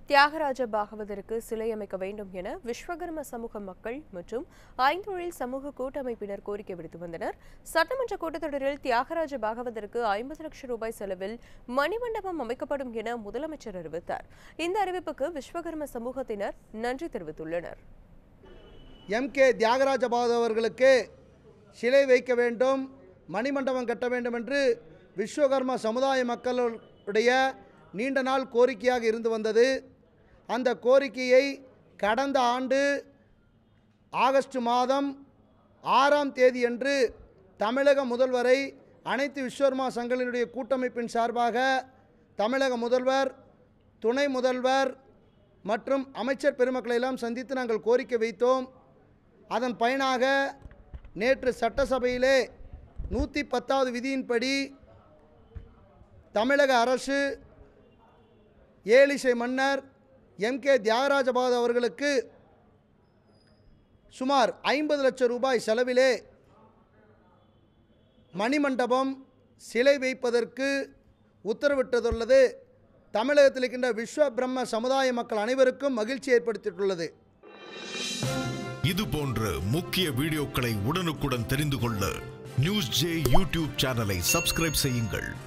தியாகராஜ பாகவதருக்கு சிலை அமைக்க வேண்டும் என விஸ்வகர்ம சமூக மக்கள் மற்றும் ஐந்தொழில் சமூக கூட்டமைப்பினர் கோரிக்கை விடுத்து வந்தனர் சட்டமன்ற கூட்டத்தொடரில் தியாகராஜ பாகவதருக்கு ஐம்பது லட்சம் ரூபாய் செலவில் மணிமண்டபம் அமைக்கப்படும் என முதலமைச்சர் அறிவித்தார் இந்த அறிவிப்புக்கு விஸ்வகர்ம சமூகத்தினர் நன்றி தெரிவித்துள்ளனர் எம் கே தியாகராஜ பாகவதர் அவர்களுக்கு சிலை வைக்க வேண்டும் மணிமண்டபம் கட்ட வேண்டும் என்று விஸ்வகர்ம சமுதாய மக்களுடைய நீண்ட நாள் கோரிக்கையாக இருந்து வந்தது அந்த கோரிக்கையை கடந்த ஆண்டு ஆகஸ்ட் மாதம் ஆறாம் தேதியன்று தமிழக முதல்வரை அனைத்து விஸ்வகர்மா சங்கங்களினுடைய கூட்டமைப்பின் சார்பாக தமிழக முதல்வர் துணை முதல்வர் மற்றும் அமைச்சர் பெருமக்களை எல்லாம் சந்தித்து நாங்கள் கோரிக்கை வைத்தோம் அதன் பயனாக நேற்று சட்டசபையிலே நூற்றி பத்தாவது விதியின்படி தமிழக அரசு ஏலிசை மன்னர் எம் கே தியாகராஜ பாகவதர் அவர்களுக்கு சுமார் ஐம்பது லட்சம் ரூபாய் செலவிலே மணிமண்டபம் சிலை வைப்பதற்கு உத்தரவிட்டதுள்ளது தமிழகத்தில் இருக்கின்ற விஸ்வ பிரம்ம சமுதாய மக்கள் அனைவருக்கும் மகிழ்ச்சி ஏற்படுத்தியுள்ளது இது போன்ற முக்கிய வீடியோக்களை உடனுக்குடன் தெரிந்து கொள்ள நியூஸ் ஜே யூடியூப் சேனலை சப்ஸ்கிரைப் செய்யுங்கள்